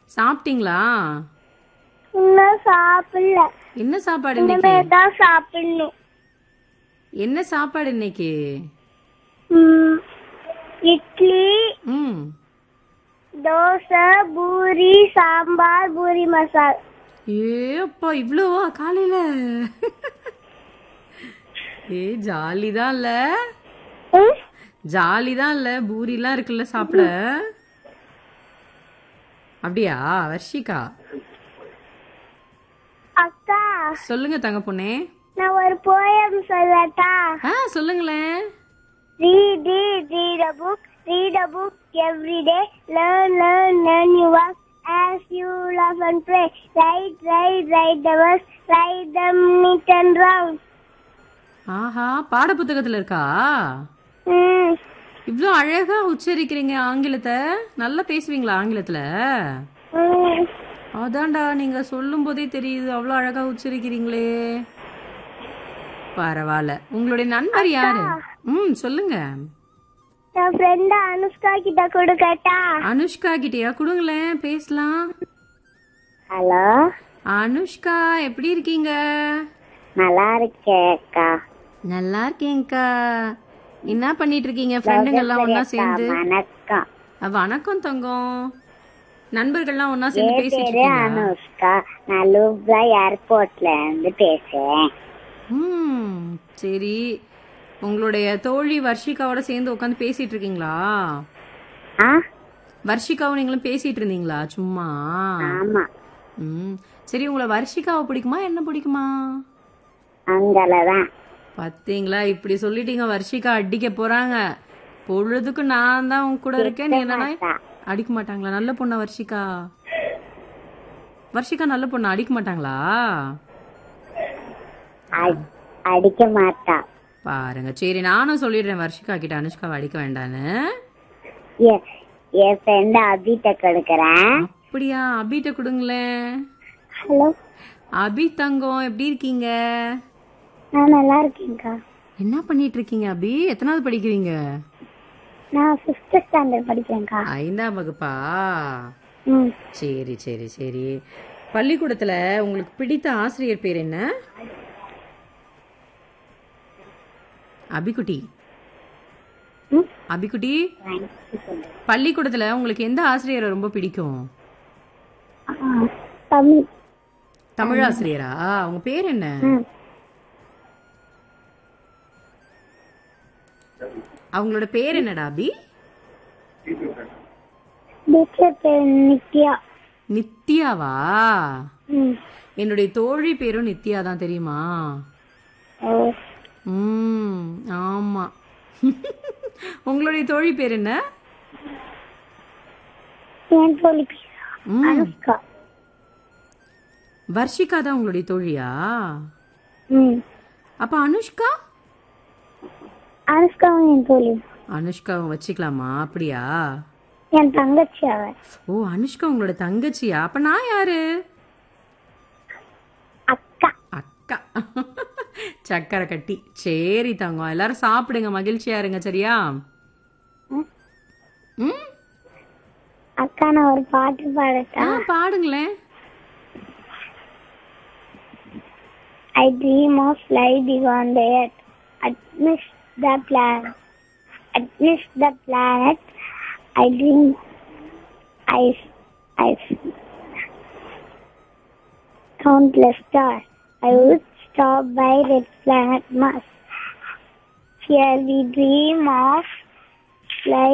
சாப்பிட்டீங்களா இன்னும் சாப்பிடல என்ன சாப்பாடு இன்னைக்கு இனிமே தான் சாப்பிடணும் என்ன சாப்பாடு இன்னைக்கு ம், இட்லி ம் தோசை பூரி சாம்பார் பூரி மசால் ஏ அப்பா இவ்வளோவா காலையில ஏ ஜாலி தான் இல்ல ம், ஜாலி தான் இல்ல பூரிலாம் இருக்குல்ல சாப்பிட அப்படியா வர்ஷிகா அக்கா சொல்லுங்க தங்க பொண்ணே நான் ஒரு போயம் சொல்லட்டா ஆ சொல்லுங்களேன் Read, read, read a book, read a book every day. Learn, learn, learn your work as you laugh and play. Write, write, write the words, write them neat and round. ஆஹா பாட புத்தகத்துல இருக்கா ம், இவ்வளோ அழகா உச்சரிக்கிறீங்க ஆங்கிலத்தை நல்லா பேசுவீங்களா ஆங்கிலத்துல ம். அதான்டா நீங்க சொல்லும் போதே தெரியுது அவ்வளோ அழகா உச்சரிக்கிறீங்களே பரவாயில்ல உங்களுடைய நண்பர் யாரு ம் சொல்லுங்க என் ஃப்ரெண்ட் அனுஷ்கா கிட்ட கொடுக்கட்டா அனுஷ்கா கிட்டயா கொடுங்களேன் பேசலாம் ஹலோ அனுஷ்கா எப்படி இருக்கீங்க நல்லா இருக்கேக்கா நல்லா இருக்கேங்க்கா என்ன பண்ணிட்டு இருக்கீங்க ஃப்ரெண்டுங்க எல்லாம் ஒண்ணா சேர்ந்து வணக்கம் அஹ், வணக்கம் தங்கம் நண்பர்கள்லாம் ஒண்ணா சேர்ந்து பேசிட்டு இருக்கீங்களா அனுஷ்கா நான் லூப்லா ஏர்போர்ட்ல இருந்து பேசுறேன் ம் சரி உங்களுடைய தோழி வர்ஷிகாவோட சேர்ந்து உட்காந்து பேசிட்டு இருக்கீங்களா ஆ வர்ஷிகாவும் நீங்களும் பேசிட்டு இருந்தீங்களா சும்மா ஆமா ம் சரி உங்களை வர்ஷிகாவை பிடிக்குமா என்ன பிடிக்குமா அங்கலதான் பாத்தீங்களா இப்படி சொல்லிட்டீங்க வர்ஷிகா அடிக்க போறாங்க பொழுதுக்கு நான் தான் உங்க கூட இருக்கேன் நீ என்னன்னா அடிக்க மாட்டாங்களா நல்ல பொண்ணா வர்ஷிகா வர்ஷிகா நல்ல பொண்ணா அடிக்க மாட்டாங்களா அ- அடிக்க மாட்டா பாருங்க சரி நானும் சொல்லிடுறேன் வர்ஷிகா கிட்ட அனுஷ்காவை அடிக்க வேண்டான்னு எ- என் ஃப்ரெண்ட் அபிட்ட கொடுக்கறேன் அப்படியா அபிட்ட கொடுங்களேன் ஹலோ அபி தங்கம் எப்படி இருக்கீங்க நான் நல்லா இருக்கேன்க்கா என்ன பண்ணிட்டு இருக்கீங்க அபி எத்தனாவது படிக்கிறீங்க நான் ஃபிஃப்த் ஸ்டாண்டர்ட் படிக்கிறேன்க்கா ஐந்தாம் வகுப்பா ம் சரி சரி சரி பள்ளிக்கூடத்துல உங்களுக்கு பிடித்த ஆசிரியர் பேர் என்ன அபிகுட்டி ம் அபிகுட்டி பள்ளிக்கூடத்துல உங்களுக்கு எந்த ஆசிரியரை ரொம்ப பிடிக்கும் ஆ, தமிழ் தமிழ் ஆசிரியரா உங்க பேர் என்ன ம் அவங்களோட பேர் என்னடா அபி டீச்சர் பேர் நித்யா நித்யாவா ம் என்னுடைய தோழி பேரும் நித்யா தான் தெரியுமா ஓ ம் ஆமா உங்களுடைய தோழி பேர் என்ன என் தோழி பேர் ம் அனுஷ்கா வர்ஷிகா தான் உங்களுடைய தோழியா ம் அப்ப அனுஷ்கா அனுஷ்காவும் என் தோழி அனுஷ்காவை வச்சுக்கலாமா அப்படியா என் தங்கச்சி அவ ஓ அனுஷ்கா உங்களோட தங்கச்சியா அப்ப நான் யாரு அக்கா அக்கா சக்கரை கட்டி சரி தங்கம் எல்லாரும் சாப்பிடுங்க மகிழ்ச்சியா இருங்க சரியா ம். ம் அக்கா நான் ஒரு பாட்டு பாடட்டா ஆ, பாடுங்களேன் I dream of fly beyond the earth, amidst the planet. Amidst the planet, I dream. I, I countless stars. I would stop by red planet Mars. Here we dream of fly.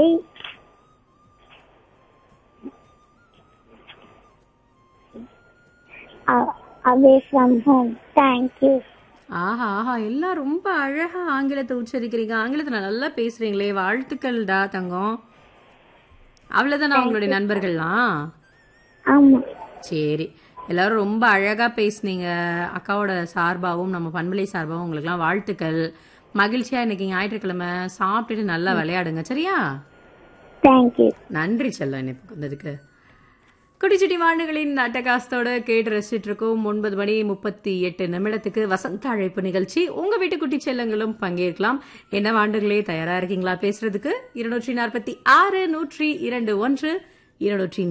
a- away from home. Thank you. ஆஹா ஆஹா எல்லாம் ரொம்ப அழகா ஆங்கிலத்தை உச்சரிக்கிறீங்க ஆங்கிலத்துல நல்லா பேசுறீங்களே வாழ்த்துக்கள்டா தங்கம் அவ்வளவுதானா உங்களுடைய நண்பர்கள்லாம் ஆமா சரி எல்லாரும் ரொம்ப அழகா பேசுனீங்க அக்காவோட சார்பாவும் நம்ம பண்பலை சார்பாவும் உங்களுக்குலாம் வாழ்த்துக்கள் மகிழ்ச்சியா இன்னைக்கு ஞாயிற்றுக்கிழமை சாப்பிட்டுட்டு நல்லா விளையாடுங்க சரியா Thank you. நன்றி செல்லம் இன்னைக்கு வந்ததுக்கு குடிச்சிட்டி வாண்டுகளின் அட்டகாசத்தோட கேட்டு ரசிச்சிட்டு இருக்கோம் ஒன்பது மணி முப்பத்தி எட்டு நிமிடத்துக்கு வசந்த அழைப்பு நிகழ்ச்சி உங்க வீட்டு குட்டி செல்லங்களும் பங்கேற்கலாம் என்ன வாண்டுகளே தயாரா இருக்கீங்களா பேசுறதுக்கு இருநூற்றி நாற்பத்தி ஆறு நூற்றி இரண்டு ஒன்று இருநூற்றி